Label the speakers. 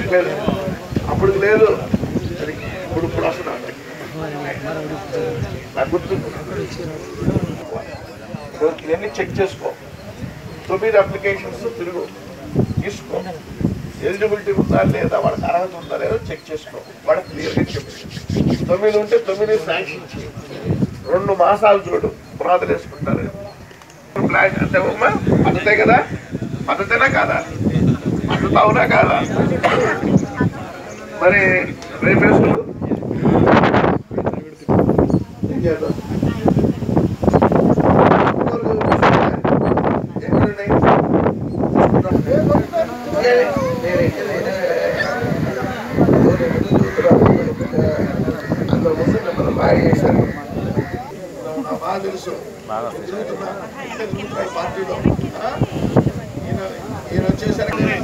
Speaker 1: లేదు అప్పుడు లేదు అది ఇప్పుడు ఇప్పుడు వస్తున్నాను నాకు గుర్తుంది ఇవన్నీ చెక్ చేసుకో తొమ్మిది అప్లికేషన్స్ తిరుగు తీసుకో ఎలిజిబిలిటీ ఉందా లేదా వాడికి అర్హత ఉందా లేదా చెక్ చేసుకో వాడికి క్లియర్గా చెప్పు తొమ్మిది ఉంటే తొమ్మిది శాంక్షన్ చేయి రెండు మాసాలు చూడు పునాదులు వేసుకుంటారు ప్లాన్ అంటే ఉమ్మా పద్ధతే కదా పద్ధతేనా కాదా పద్ధతి అవునా కాదా మరి రేపు వేసుకో ఏం చేద్దాం ఎక్కడున్నాయి? అంత ముందు మిమ్మల్ని బాగా చేశారు నాకు బాగా తెలుసు తిరుగుతున్నా పార్టీలో ఆ? ఈయన ఈయన వచ్చేసరికి